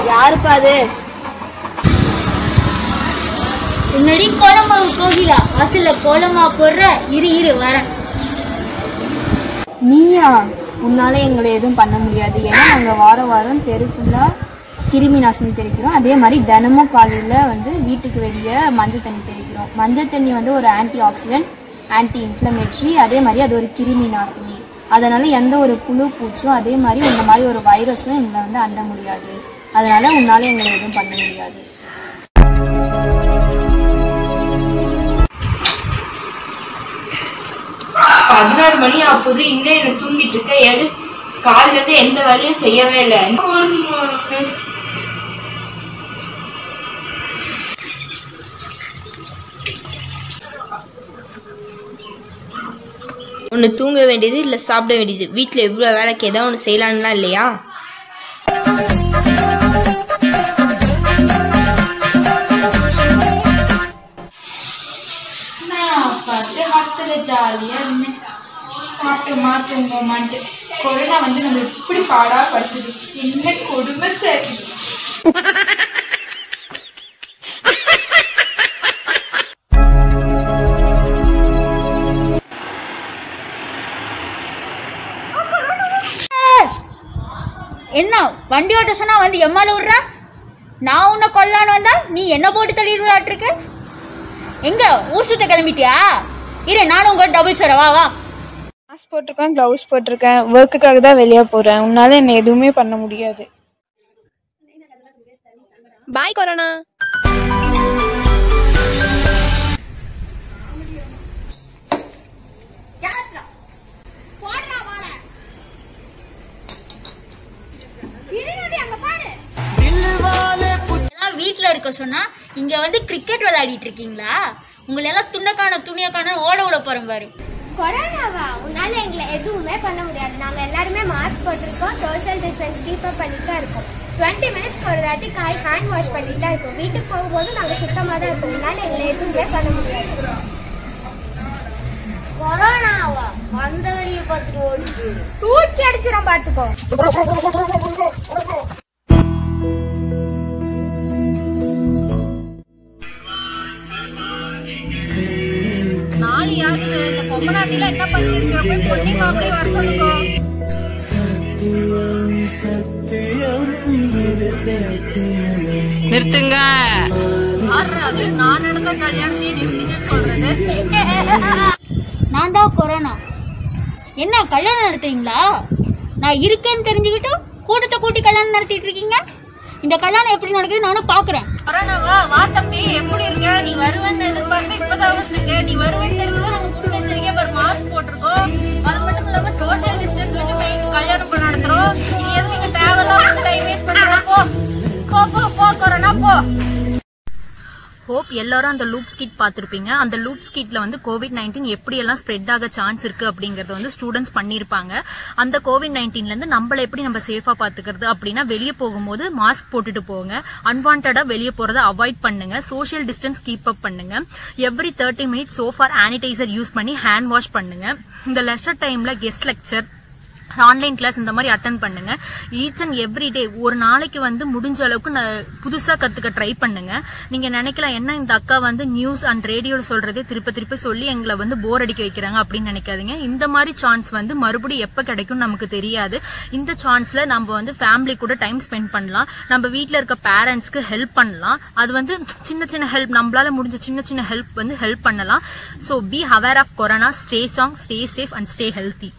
யாருப்பா அது என்னடி கோலமாவு கோகிலா வாசல்ல கோலமா போடுற இரு இரு வரேன் நீயா உன்னால எங்களை எதுவும் பண்ண முடியாது ஏன்னா நாங்க வாரம் வாரம் தெரு ஃபுல்லா கிருமி நாசினி தெளிக்கிறோம் அதே மாதிரி தினமும் காலையில வந்து வீட்டுக்கு வெளியே மஞ்சள் தண்ணி தெளிக்கிறோம் மஞ்சள் தண்ணி வந்து ஒரு ஆன்டி ஆக்சிடென்ட் ஆன்டி இன்ஃப்ளமேட்டரி அதே மாதிரி அது ஒரு கிருமி நாசினி அதனால எந்த ஒரு புழு பூச்சும் அதே மாதிரி இந்த மாதிரி ஒரு வைரஸும் எங்களை வந்து அண்ட முடியாது அதனால உன்னால எங்களை எதுவும் பண்ண முடியாது பதினாறு மணி ஆகுது இன்னும் என்ன தூங்கிட்டு இருக்க எது காலையில இருந்து எந்த வேலையும் செய்யவே இல்லை ஒன்று தூங்க வேண்டியது இல்லை சாப்பிட வேண்டியது வீட்டில் எவ்வளோ வேலைக்கு ஏதோ ஒன்று செய்யலான்லாம் இல்லையா பார்த்து ஹாஸ்டல்ல ஜாலியா இருந்தேன் சாப்பிட்டோமா தூங்கோமான்ட்டு கொரோனா வந்து நம்ம இப்படி பாடா படுத்துது என்ன கொடுமை சார் என்ன வண்டி ஓட்ட சொன்னா வந்து எம்மால விடுறா நான் உன்னை கொல்லான்னு வந்தா நீ என்ன போட்டு தள்ளிடுவாட்டிருக்க எங்க ஊர் சுத்த கிளம்பிட்டியா இரு நானும் உங்க டபுள் சார் வா வா மாஸ்க் போட்டிருக்கேன் க்ளவுஸ் போட்டிருக்கேன் ஒர்க்குக்காக தான் வெளியே போகிறேன் உன்னால என்னை எதுவுமே பண்ண முடியாது பாய் கொரோனா எல்லாம் வீட்ல இருக்க சொன்னா இங்க வந்து கிரிக்கெட் விளையாடிட்டு இருக்கீங்களா உங்களை எல்லாம் துண்டக்கான துணியக்கான ஓட விட போறேன் பாரு கொரோனாவா உன்னால எங்களை எதுவுமே பண்ண முடியாது நாங்க எல்லாருமே மாஸ்க் போட்டிருக்கோம் சோஷியல் டிஸ்டன்ஸ் கீப் அப் பண்ணிட்டு தான் இருக்கோம் டுவெண்ட்டி மினிட்ஸ்க்கு ஒரு தாட்டி காய் ஹேண்ட் வாஷ் பண்ணிட்டு தான் இருக்கோம் வீட்டுக்கு போகும்போது நாங்க சுத்தமா தான் இருக்கோம் உன்னால எங்களை எதுவுமே பண்ண முடியாது கொரோனாவா வந்த வழியை பார்த்துட்டு ஓடிச்சு தூக்கி அடிச்சிடும் பாத்துக்கோ நாளை ஆகுது இந்த பொம்மநாட்டில என்ன பண்ணிருக்கோம் போய் பொண்ணி மாப்பிள்ளை வர சொல்லுங்க நிறுத்துங்க அது நான் நடந்த கல்யாணத்தையே நிறுத்திங்கன்னு சொல்றது நான் தான் கொரோனா என்ன கல்யாணம் நடத்துறீங்களா நான் இருக்கேன்னு தெரிஞ்சுக்கிட்டு கூட்டத்தை கூட்டி கல்யாணம் நடத்திட்டு இருக்கீங்க இந்த கல்யாணம் எப்படி நடக்குது நானும் பாக்குறேன் கொரோனாவா வா தம்பி எப்படி இருக்க நீ வருவேன்னு எதிர்பார்த்து இப்பதான் வந்திருக்க நீ வருவேன்னு தெரிஞ்சுதான் நாங்க முன்னெச்சரிக்கையா ஒரு மாஸ்க் போட்டிருக்கோம் அது மட்டும் இல்லாம சோஷியல் டிஸ்டன்ஸ் விட்டு போய் இங்க கல்யாணம் பண்ண நடத்துறோம் நீ எதுக்கு இங்க தேவையில்லாம டைம் வேஸ்ட் பண்ற போ போ போ போ கொரோனா போ ஹோப் எல்லாரும் அந்த லூப் ஸ்கிட் பார்த்துருப்பீங்க அந்த லூப் ஸ்கிட்ல வந்து கோவிட் நைன்டீன் எப்படியெல்லாம் ஸ்ப்ரெட் ஆக சான்ஸ் இருக்கு அப்படிங்கறத வந்து ஸ்டூடெண்ட்ஸ் பண்ணியிருப்பாங்க அந்த கோவிட் நைன்டீன்ல இருந்து நம்மள எப்படி நம்ம சேஃபா பாத்துக்கிறது அப்படின்னா வெளியே போகும்போது மாஸ்க் போட்டுட்டு போங்க அன்வான்டா வெளியே போறதை அவாய்ட் பண்ணுங்க சோஷியல் டிஸ்டன்ஸ் கீப் அப் பண்ணுங்க every thirty minutes so far sanitizer use பண்ணி ஹேண்ட் வாஷ் பண்ணுங்க இந்த லெஷர் டைம்ல கெஸ்ட் லெக்சர் ஆன்லைன் கிளாஸ் இந்த மாதிரி அட்டன் பண்ணுங்க ஈச் அண்ட் எவ்ரி டே ஒரு நாளைக்கு வந்து முடிஞ்ச அளவுக்கு ந- புதுசா கத்துக்க ட்ரை பண்ணுங்க நீங்க நினைக்கலாம் என்ன இந்த அக்கா வந்து நியூஸ் அண்ட் ரேடியோல சொல்றதே திருப்ப திருப்ப சொல்லி எங்களை வந்து போர் அடிக்க வைக்கிறாங்க அப்படின்னு நினைக்காதீங்க இந்த மாதிரி சான்ஸ் வந்து மறுபடியும் எப்ப கிடைக்கும் நமக்கு தெரியாது இந்த சான்ஸ்ல நம்ம வந்து ஃபேமிலி கூட டைம் ஸ்பெண்ட் பண்ணலாம் நம்ம வீட்ல இருக்க பேரண்ட்ஸ்க்கு ஹெல்ப் பண்ணலாம் அது வந்து சின்ன சின்ன ஹெல்ப் நம்மளால முடிஞ்ச சின்ன சின்ன ஹெல்ப் வந்து ஹெல்ப் பண்ணலாம் so be aware of corona stay song stay safe and stay healthy